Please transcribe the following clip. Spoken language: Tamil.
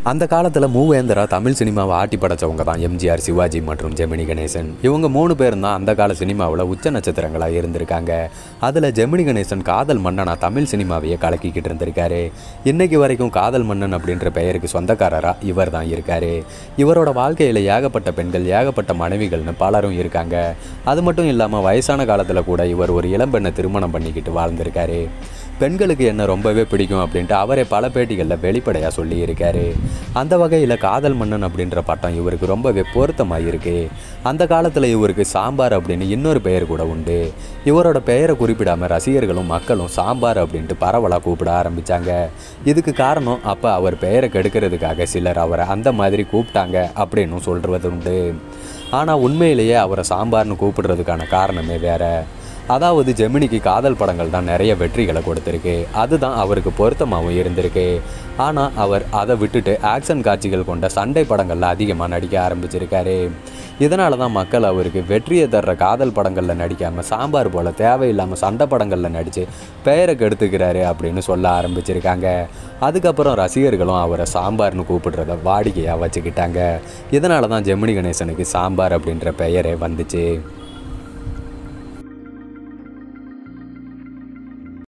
அந்த காலத்தில் மூவேந்தரா தமிழ் சினிமாவை ஆட்டி படைச்சவங்க தான் எம்ஜிஆர் சிவாஜி மற்றும் ஜெமினி கணேசன் இவங்க மூணு பேரும் தான் அந்த கால சினிமாவில் உச்ச நட்சத்திரங்களாக இருந்திருக்காங்க அதில் ஜெமினி கணேசன் காதல் மன்னனா தமிழ் சினிமாவையே கலக்கிக்கிட்டு இருந்திருக்காரு இன்னைக்கு வரைக்கும் காதல் மன்னன் அப்படின்ற பெயருக்கு சொந்தக்காரராக இவர் தான் இருக்காரு இவரோட வாழ்க்கையில் ஏகப்பட்ட பெண்கள் ஏகப்பட்ட மனைவிகள்னு பலரும் இருக்காங்க அது மட்டும் இல்லாமல் வயசான காலத்தில் கூட இவர் ஒரு இளம்பெண்ணை திருமணம் பண்ணிக்கிட்டு வாழ்ந்திருக்காரு பெண்களுக்கு என்ன ரொம்பவே பிடிக்கும் அப்படின்ட்டு அவரே பல பேட்டிகளில் வெளிப்படையாக சொல்லியிருக்காரு அந்த வகையில் காதல் மன்னன் அப்படின்ற பட்டம் இவருக்கு ரொம்பவே பொருத்தமாக இருக்கு அந்த காலத்தில் இவருக்கு சாம்பார் அப்படின்னு இன்னொரு பெயர் கூட உண்டு இவரோட பெயரை குறிப்பிடாமல் ரசிகர்களும் மக்களும் சாம்பார் அப்படின்ட்டு பரவலாக கூப்பிட ஆரம்பித்தாங்க இதுக்கு காரணம் அப்போ அவர் பெயரை கெடுக்கிறதுக்காக சிலர் அவரை அந்த மாதிரி கூப்பிட்டாங்க அப்படின்னு சொல்கிறது உண்டு ஆனால் உண்மையிலேயே அவரை சாம்பார்னு கூப்பிடுறதுக்கான காரணமே வேற அதாவது ஜெமினிக்கு காதல் படங்கள் தான் நிறைய வெற்றிகளை கொடுத்துருக்கு அதுதான் அவருக்கு பொருத்தமாகவும் இருந்திருக்கு ஆனால் அவர் அதை விட்டுட்டு ஆக்ஷன் காட்சிகள் கொண்ட சண்டை படங்களில் அதிகமாக நடிக்க ஆரம்பிச்சிருக்காரு இதனால தான் மக்கள் அவருக்கு வெற்றியை தர்ற காதல் படங்களில் நடிக்காமல் சாம்பார் போல் தேவையில்லாமல் சண்டை படங்களில் நடித்து பெயரை கெடுத்துக்கிறாரு அப்படின்னு சொல்ல ஆரம்பிச்சிருக்காங்க அதுக்கப்புறம் ரசிகர்களும் அவரை சாம்பார்னு கூப்பிடுறத வாடிக்கையாக வச்சுக்கிட்டாங்க இதனால தான் ஜெமினி கணேசனுக்கு சாம்பார் அப்படின்ற பெயரே வந்துச்சு